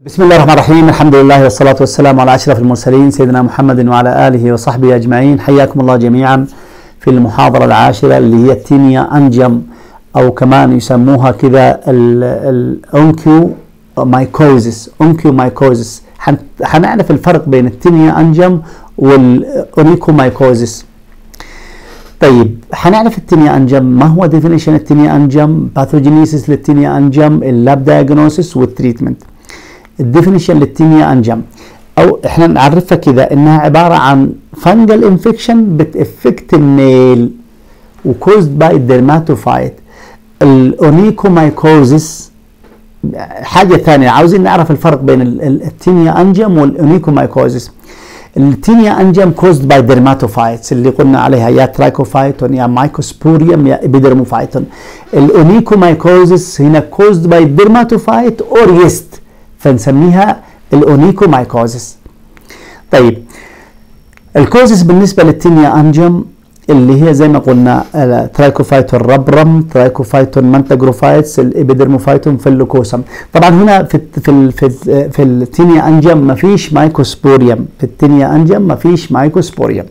بسم الله الرحمن الرحيم الحمد لله والصلاة والسلام على أشرف المرسلين سيدنا محمد وعلى آله وصحبه أجمعين حياكم الله جميعا في المحاضرة العاشرة اللي هي التينيا أنجم أو كمان يسموها كذا الأونكيو مايكوزيس أونكيو مايكوزيس حنعرف الفرق بين التينيا أنجم والأونيكو مايكوزيس طيب حنعرف التينيا انجم ما هو ديفينيشن التينيا انجم باثوجينيسيس للتينيا انجم اللاب دايجنوسيس والتريتمنت الديفينيشن للتينيا انجم او احنا نعرفها كذا انها عباره عن فانجل انفكشن بتافكت النيل وكوزد باي الدرماتوفايت الاونيكومايكوزيس حاجه ثانيه عاوزين نعرف الفرق بين التينيا انجم والاونيكومايكوزيس التينيا انجم كوزد باي ديرماتوفايتس اللي قلنا عليها يا ترايكوفايتون يا مايكوسبوريوم يا ابيدرموفايتون الاونيكومايكوزيس هنا كوزد باي ديرماتوفايت اور يست فنسميها الاونيكومايكوزيس طيب الكوزيس بالنسبه للتينيا انجم اللي هي زي ما قلنا ترايكوفايتون ربرم ترايكوفايتون منتجروفايتس الابيدرموفايتون فيلوكوسم طبعا هنا في في في, في التينيا انجم ما فيش مايكوسبوريوم في التينيا انجم ما فيش مايكوسبوريوم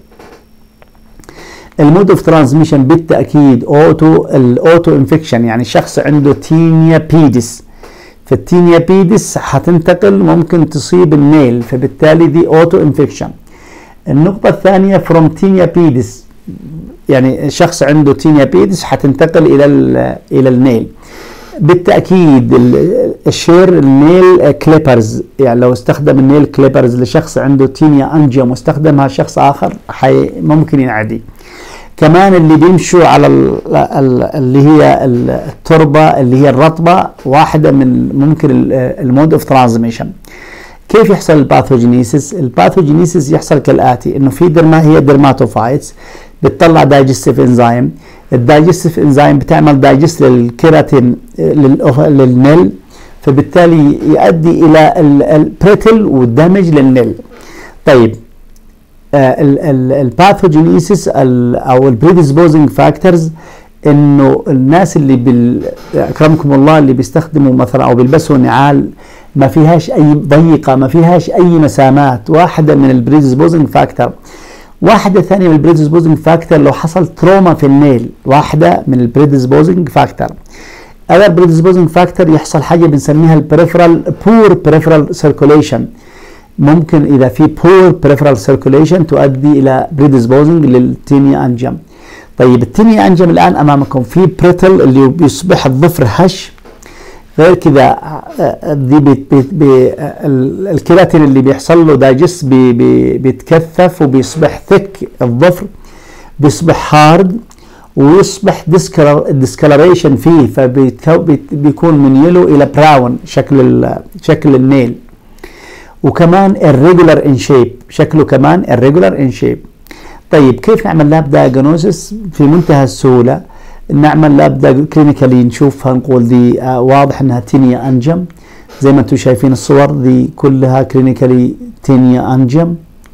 المود اوف ترانسميشن بالتاكيد اوتو الاوتو انفكشن يعني شخص عنده تينيا بيدس في التينيا بيدس هتنتقل ممكن تصيب النيل فبالتالي دي اوتو انفكشن النقطة الثانية فروم تينيا بيدس يعني شخص عنده تينيا بيدس حتنتقل الى الى النيل بالتاكيد الشير النيل كليبرز يعني لو استخدم النيل كليبرز لشخص عنده تينيا انجم واستخدمها شخص اخر حي ممكن ينعدي كمان اللي بيمشوا على اللي هي التربه اللي هي الرطبه واحده من ممكن المود اوف ترانزميشن كيف يحصل الباثوجينيسيس؟ الباثوجينيسيس يحصل كالاتي انه في درما هي درماتوفايتس بتطلع دايجستيف انزيم الدايجستيف انزيم بتعمل دايجست للكيراتين للنل فبالتالي يؤدي الى البريتل والدمج للنل طيب الباثوجينيسيس او البريديسبوزنج فاكتورز انه الناس اللي بال اكرمكم الله اللي بيستخدموا مثلا او بيلبسوا نعال ما فيهاش اي ضيقه ما فيهاش اي مسامات واحده من البريديسبوزنج فاكتور واحدة ثانية من البريديسبوزنج فاكتور لو حصل تروما في النيل واحدة من البريديسبوزنج فاكتور other predisposing فاكتور يحصل حاجة بنسميها البريفرال بور بريفرال سيركوليشن ممكن إذا في بور بريفرال سيركوليشن تؤدي إلى بريديسبوزنج للتينيا أنجم طيب التينيا أنجم الآن أمامكم في بريتل اللي بيصبح الظفر هش غير كذا دي بي بي بي الكيراتين اللي بيحصل له دايجست بي بي بيتكثف وبيصبح ثك الظفر بيصبح هارد ويصبح ديسكلريشن فيه فبيكون من يلو الى براون شكل شكل النيل وكمان الريجولار ان شيب شكله كمان الريجولار ان شيب طيب كيف نعمل لاب دايجنوسيس في منتهى السهوله نعمل لاب كلينيكالي نشوفها نقول دي آه واضح انها تينيا انجم زي ما انتم شايفين الصور دي كلها كلينيكالي تينيا انجم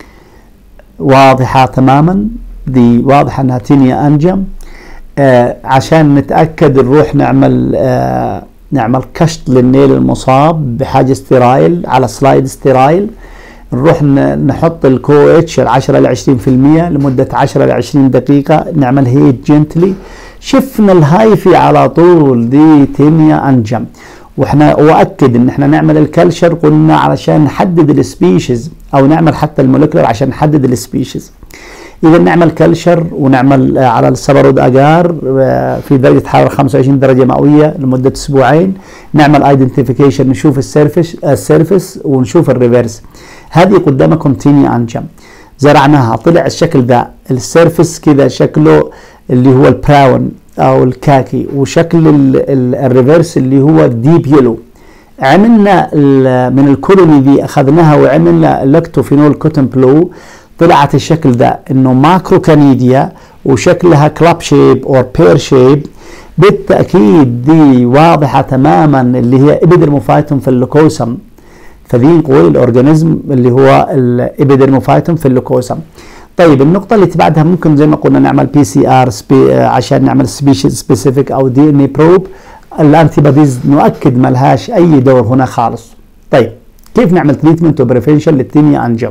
واضحة تماما دي واضحة انها تينيا انجم آه عشان نتأكد نروح نعمل آه نعمل كشط للنيل المصاب بحاجة ستيرايل على سلايد ستيرايل نروح نحط الكو اتش 10 ل 20% لمدة 10 ل 20 دقيقة نعمل هيت جنتلي شفنا الهايفي على طول دي تينيا انجم واحنا واكد ان احنا نعمل الكلشر قلنا علشان نحدد السبيشيز او نعمل حتى المولكيولر عشان نحدد السبيشيز اذا نعمل كلشر ونعمل على السبرود اجار في درجه حراره 25 درجه مئويه لمده اسبوعين نعمل ايدنتيفيكيشن نشوف السيرفس السيرفس ونشوف الريفرس هذه قدامكم تينيا انجم زرعناها طلع الشكل ده السيرفس كذا شكله اللي هو البراون او الكاكي وشكل الريفرس اللي هو ديب يلو عملنا من الكولوني دي اخذناها وعملنا لاكتوفينول كوتن بلو طلعت الشكل ده انه ماكرو كانيديا وشكلها كلاب شيب او بير شيب بالتاكيد دي واضحه تماما اللي هي ابيدرموفايتون في اللوكوسم فدي نقول الاورجانيزم اللي هو الابيدرموفايتون في اللوكوسم طيب النقطة اللي بعدها ممكن زي ما قلنا نعمل بي سي ار عشان نعمل سبيشيز سبيسيفيك او دي ان اي بروب الانتي بوديز نؤكد ما لهاش اي دور هنا خالص. طيب كيف نعمل تريتمنت وبريفنشن للتينيا انجم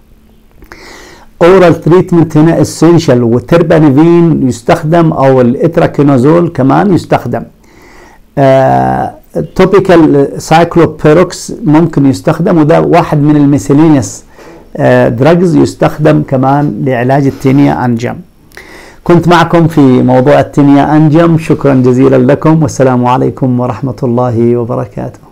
اورال تريتمنت هنا اسينشال والتربانيفين يستخدم او الاتراكينازول كمان يستخدم توبيكال سايكلوبيروكس ممكن يستخدم وده واحد من الميسيلينيوس دراجز يستخدم كمان لعلاج التينيا انجم كنت معكم في موضوع التينيا انجم شكرا جزيلا لكم والسلام عليكم ورحمه الله وبركاته